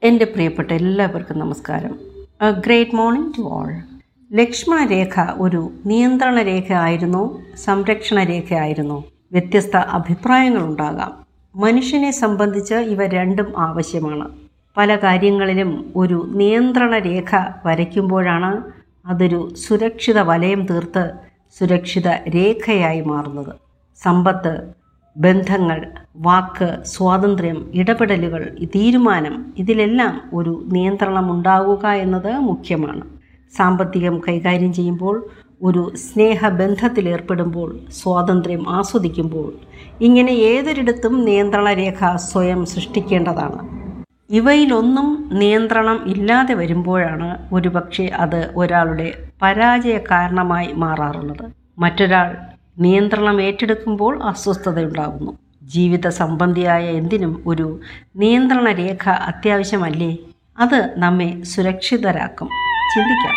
എൻ്റെ പ്രിയപ്പെട്ട എല്ലാവർക്കും നമസ്കാരം a great morning to all ലക്ഷ്മണ രേഖ ഒരു നിയന്ത്രണ രേഖ ആയിരുന്നോ സംരക്ഷണ രേഖ ആയിരുന്നോ വ്യത്യസ്ത അഭിപ്രായങ്ങളുണ്ടാകാം മനുഷ്യനെ സംബന്ധിച്ച് ഇവ രണ്ടും ആവശ്യമാണ് പല കാര്യങ്ങളിലും ഒരു നിയന്ത്രണ രേഖ വരയ്ക്കുമ്പോഴാണ് അതൊരു സുരക്ഷിത വലയം തീർത്ത് സുരക്ഷിത രേഖയായി മാറുന്നത് സമ്പത്ത് ബന്ധങ്ങൾ വാക്ക് സ്വാതന്ത്ര്യം ഇടപെടലുകൾ തീരുമാനം ഇതിലെല്ലാം ഒരു നിയന്ത്രണം ഉണ്ടാവുക എന്നത് മുഖ്യമാണ് സാമ്പത്തികം കൈകാര്യം ചെയ്യുമ്പോൾ ഒരു സ്നേഹബന്ധത്തിലേർപ്പെടുമ്പോൾ സ്വാതന്ത്ര്യം ആസ്വദിക്കുമ്പോൾ ഇങ്ങനെ ഏതൊരിടത്തും നിയന്ത്രണ രേഖ സ്വയം സൃഷ്ടിക്കേണ്ടതാണ് ഇവയിലൊന്നും നിയന്ത്രണം ഇല്ലാതെ വരുമ്പോഴാണ് ഒരുപക്ഷെ അത് ഒരാളുടെ പരാജയ കാരണമായി മാറാറുള്ളത് മറ്റൊരാൾ നിയന്ത്രണം ഏറ്റെടുക്കുമ്പോൾ അസ്വസ്ഥതയുണ്ടാകുന്നു ജീവിത സംബന്ധിയായ എന്തിനും ഒരു നിയന്ത്രണ രേഖ അത്യാവശ്യമല്ലേ അത് നമ്മെ സുരക്ഷിതരാക്കും ചിന്തിക്കാം